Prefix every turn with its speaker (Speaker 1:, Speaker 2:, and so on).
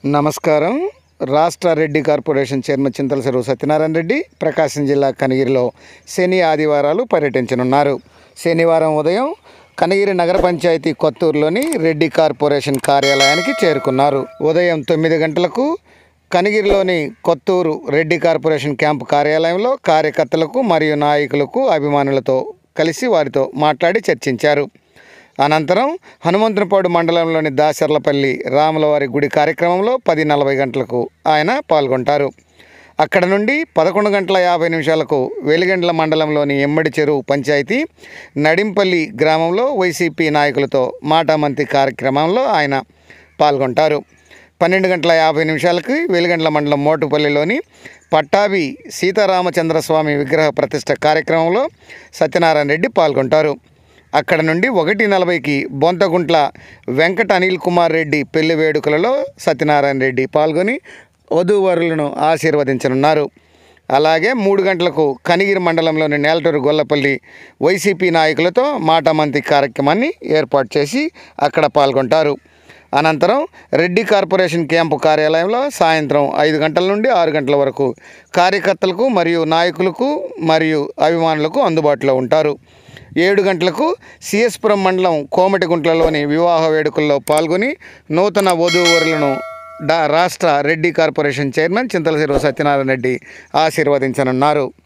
Speaker 1: నమస్కారం రాష్ట్ర Reddy corporation chairman చింతల చెరువు సత్యనారాయణ రెడ్డి ప్రకాశం జిల్లా కనగిరిలో శని ఆదివారాలు పర్యటించనున్నారు శనివారం ఉదయం కనగిరి నగర పంచాయతీ కొత్తూరులోని రెడ్డి కార్పొరేషన్ కార్యాలయానికి చేరుకున్నారు ఉదయం తొమ్మిది గంటలకు కనగిరిలోని కొత్తూరు రెడ్డి కార్పొరేషన్ క్యాంపు కార్యాలయంలో కార్యకర్తలకు మరియు నాయకులకు అభిమానులతో కలిసి వారితో మాట్లాడి చర్చించారు అనంతరం హనుమంతునిపాడు మండలంలోని దాసర్లపల్లి రాములవారి గుడి కార్యక్రమంలో పది నలభై గంటలకు ఆయన పాల్గొంటారు అక్కడ నుండి పదకొండు గంటల యాభై నిమిషాలకు వెలిగండ్ల మండలంలోని ఎమ్మడి చెరువు పంచాయతీ నడింపల్లి గ్రామంలో వైసీపీ నాయకులతో మాటామంతి కార్యక్రమంలో ఆయన పాల్గొంటారు పన్నెండు గంటల యాభై నిమిషాలకి వెలిగండ్ల మండలం మోటుపల్లిలోని పట్టాభి సీతారామచంద్రస్వామి విగ్రహ ప్రతిష్ట కార్యక్రమంలో సత్యనారాయణ రెడ్డి పాల్గొంటారు అక్కడ నుండి ఒకటి నలభైకి బొంతగుంట్ల వెంకట అనిల్ కుమార్ రెడ్డి పెళ్లి వేడుకలలో సత్యనారాయణ రెడ్డి పాల్గొని వధూవరులను ఆశీర్వదించనున్నారు అలాగే మూడు గంటలకు కనిగిరి మండలంలోని నేలటూరు గొల్లపల్లి వైసీపీ నాయకులతో మాటామంతి కార్యక్రమాన్ని ఏర్పాటు చేసి అక్కడ పాల్గొంటారు అనంతరం రెడ్డి కార్పొరేషన్ క్యాంపు కార్యాలయంలో సాయంత్రం ఐదు గంటల నుండి ఆరు గంటల వరకు కార్యకర్తలకు మరియు నాయకులకు మరియు అభిమానులకు అందుబాటులో ఉంటారు ఏడు గంటలకు సిఎస్పురం మండలం కోమటిగుంట్లలోని వివాహ వేడుకల్లో పాల్గొని నూతన వధూవరులను డా రాష్ట్ర రెడ్డి కార్పొరేషన్ చైర్మన్ చింతలశిరు సత్యనారాయణ రెడ్డి ఆశీర్వదించనున్నారు